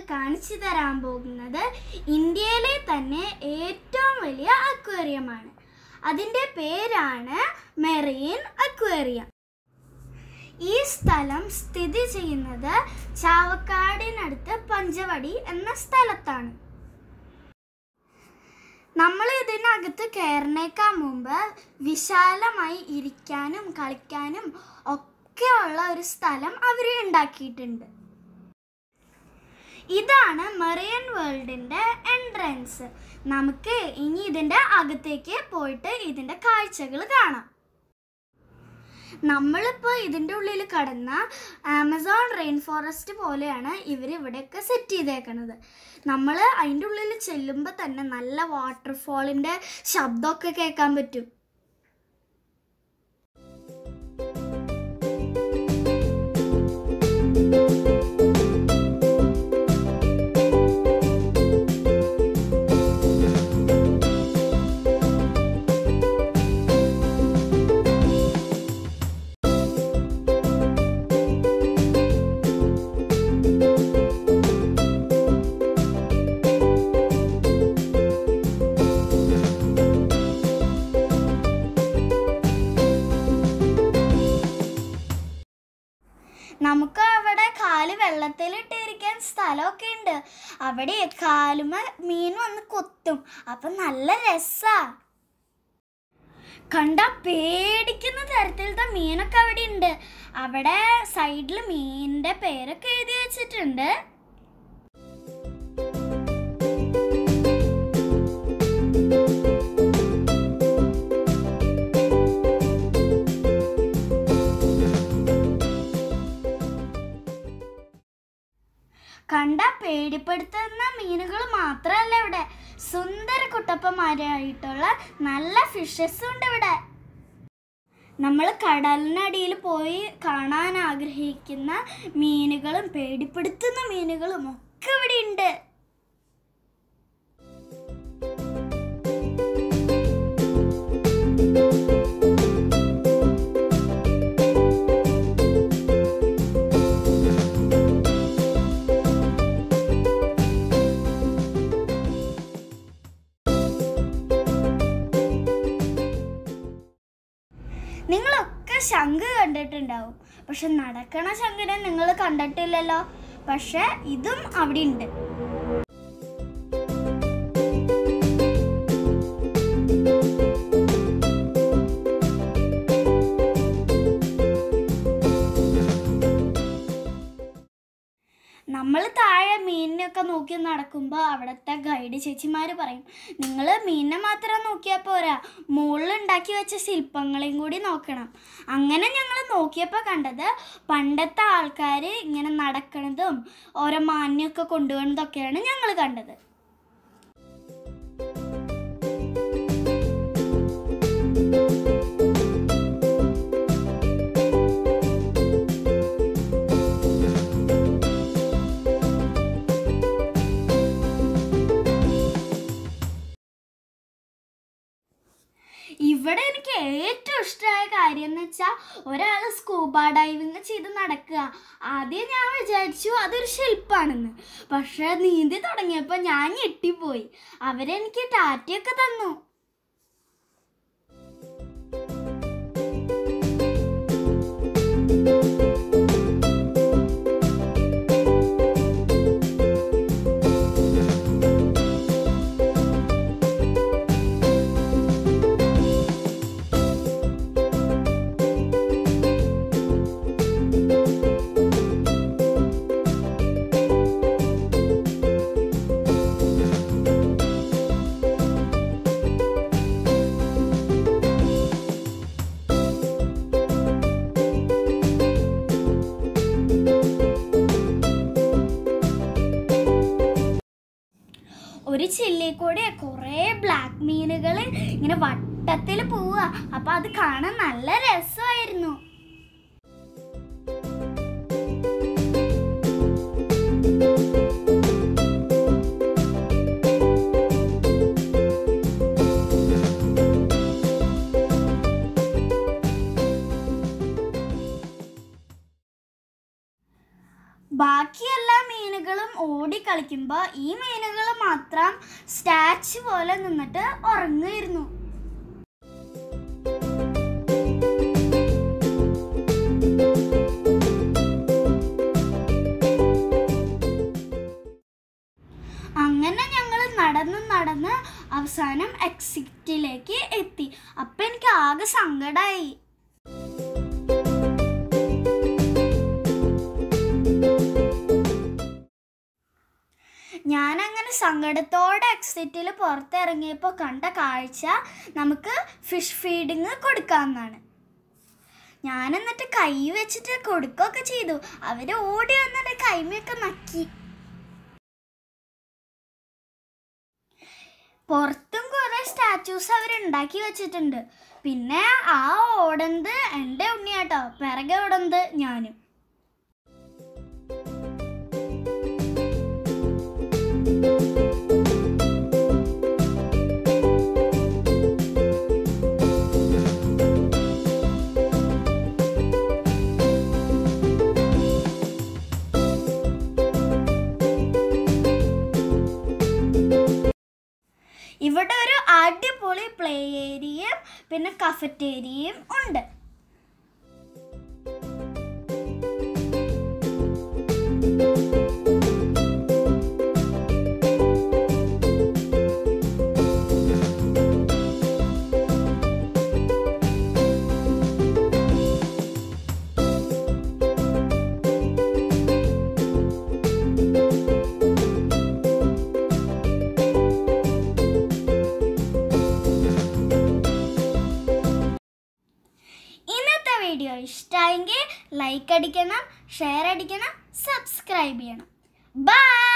കാണിച്ചു തരാൻ പോകുന്നത് ഇന്ത്യയിലെ തന്നെ ഏറ്റവും വലിയ അക്വേറിയമാണ് അതിൻ്റെ പേരാണ് മെറീൻ അക്വേറിയം ഈ സ്ഥലം സ്ഥിതി ചെയ്യുന്നത് ചാവക്കാടിനടുത്ത് പഞ്ചവടി എന്ന സ്ഥലത്താണ് നമ്മൾ ഇതിനകത്ത് കയറിനേക്കാൾ മുമ്പ് വിശാലമായി ഇരിക്കാനും കളിക്കാനും ഒക്കെയുള്ള ഒരു സ്ഥലം അവർ ഉണ്ടാക്കിയിട്ടുണ്ട് ഇതാണ് മെറിയൻ വേൾഡിൻ്റെ എൻട്രൻസ് നമുക്ക് ഇനി ഇതിൻ്റെ അകത്തേക്ക് പോയിട്ട് ഇതിൻ്റെ കാഴ്ചകൾ കാണാം നമ്മളിപ്പോൾ ഇതിൻ്റെ ഉള്ളിൽ കടന്ന ആമസോൺ റെയിൻ ഫോറസ്റ്റ് പോലെയാണ് ഇവർ ഇവിടെയൊക്കെ സെറ്റ് ചെയ്തേക്കണത് നമ്മൾ അതിൻ്റെ ഉള്ളിൽ ചെല്ലുമ്പോൾ തന്നെ നല്ല വാട്ടർഫോളിൻ്റെ ശബ്ദമൊക്കെ കേൾക്കാൻ പറ്റും നമുക്ക് അവിടെ കാല് വെള്ളത്തിലിട്ടിരിക്കാൻ സ്ഥലമൊക്കെ ഉണ്ട് അവിടെ കാലുമ മീൻ വന്ന് കൊത്തും അപ്പം നല്ല രസാ കണ്ട പേടിക്കുന്ന തരത്തിലത്തെ മീനൊക്കെ അവിടെ ഉണ്ട് അവിടെ സൈഡിൽ മീനിന്റെ പേരൊക്കെ എഴുതി വെച്ചിട്ടുണ്ട് കണ്ട പേടിപ്പെടുത്തുന്ന മീനുകൾ മാത്രമല്ല ഇവിടെ സുന്ദര കുട്ടപ്പന്മാരായിട്ടുള്ള നല്ല ഫിഷസും ഉണ്ട് ഇവിടെ നമ്മൾ കടലിനടിയിൽ പോയി കാണാൻ ആഗ്രഹിക്കുന്ന മീനുകളും പേടിപ്പെടുത്തുന്ന മീനുകളും ഒക്കെ ഇവിടെ ഉണ്ട് നിങ്ങളൊക്കെ ശംഖ് കണ്ടിട്ടുണ്ടാവും പക്ഷെ നടക്കണ ശംഖിനെ നിങ്ങൾ കണ്ടിട്ടില്ലല്ലോ പക്ഷെ ഇതും അവിടെ ഉണ്ട് നമ്മൾ താഴെ മീനിനെയൊക്കെ നോക്കി നടക്കുമ്പോൾ അവിടുത്തെ ഗൈഡ് ചേച്ചിമാർ പറയും നിങ്ങൾ മീനിനെ മാത്രം നോക്കിയാൽ പോരാ മുകളിൽ ഉണ്ടാക്കി വെച്ച ശില്പങ്ങളെയും കൂടി നോക്കണം അങ്ങനെ ഞങ്ങൾ നോക്കിയപ്പോൾ കണ്ടത് പണ്ടത്തെ ആൾക്കാർ ഇങ്ങനെ നടക്കണതും ഓരോ മാന്യമൊക്കെ കൊണ്ടുപോകുന്നതൊക്കെയാണ് ഞങ്ങൾ കണ്ടത് ഇവിടെ എനിക്ക് ഏറ്റവും ഇഷ്ടമായ കാര്യം എന്ന് വെച്ചാൽ ഒരാൾ സ്കൂബ ഡൈവിങ് ചെയ്ത് നടക്കുക ആദ്യം ഞാൻ വിചാരിച്ചു അതൊരു ശില്പാണെന്ന് പക്ഷെ നീന്തി തുടങ്ങിയപ്പോൾ ഞാൻ ഞെട്ടിപ്പോയി അവരെനിക്ക് ടാറ്റയൊക്കെ തന്നു ഒരു ചില്ലിൽ കൂടെ കുറേ ബ്ലാക്ക് മീനുകൾ ഇങ്ങനെ വട്ടത്തിൽ പോവുക അപ്പൊ അത് കാണാൻ നല്ല രസമായിരുന്നു ബാക്കി എല്ലാ മീനുകളും ഓടിക്കളിക്കുമ്പോൾ ഈ മീനുകൾ മാത്രം സ്റ്റാച്ചു പോലെ നിന്നിട്ട് ഉറങ്ങുമായിരുന്നു അങ്ങനെ ഞങ്ങൾ നടന്ന് നടന്ന് അവസാനം എക്സിറ്റിലേക്ക് എത്തി അപ്പം എനിക്ക് ആകെ സങ്കടമായി ഞാനങ്ങനെ സങ്കടത്തോടെ എക്സിറ്റിൽ പുറത്തിറങ്ങിയപ്പോൾ കണ്ട കാഴ്ച നമുക്ക് ഫിഷ് ഫീഡിങ് കൊടുക്കാമെന്നാണ് ഞാൻ എന്നിട്ട് കൈ വെച്ചിട്ട് കൊടുക്കുകയൊക്കെ ചെയ്തു അവർ ഓടി വന്നിട്ട് കൈമയൊക്കെ നക്കി പുറത്തും കുറേ സ്റ്റാച്യൂസ് അവർ ഉണ്ടാക്കി വെച്ചിട്ടുണ്ട് പിന്നെ ആ ഓടുന്നത് എൻ്റെ ഉണ്ണിയാട്ടോ പിറകെ ഓടുന്നത് ഞാനും ഇവിടെ ഒരു അടിപൊളി പ്ലേ ഏരിയയും പിന്നെ കഫറ്റേരിയയും ഉണ്ട് ഇന്നത്തെ വീഡിയോ ഇഷ്ടമായെങ്കിൽ ലൈക്ക് അടിക്കണം ഷെയർ അടിക്കണം സബ്സ്ക്രൈബ് ചെയ്യണം ബൈ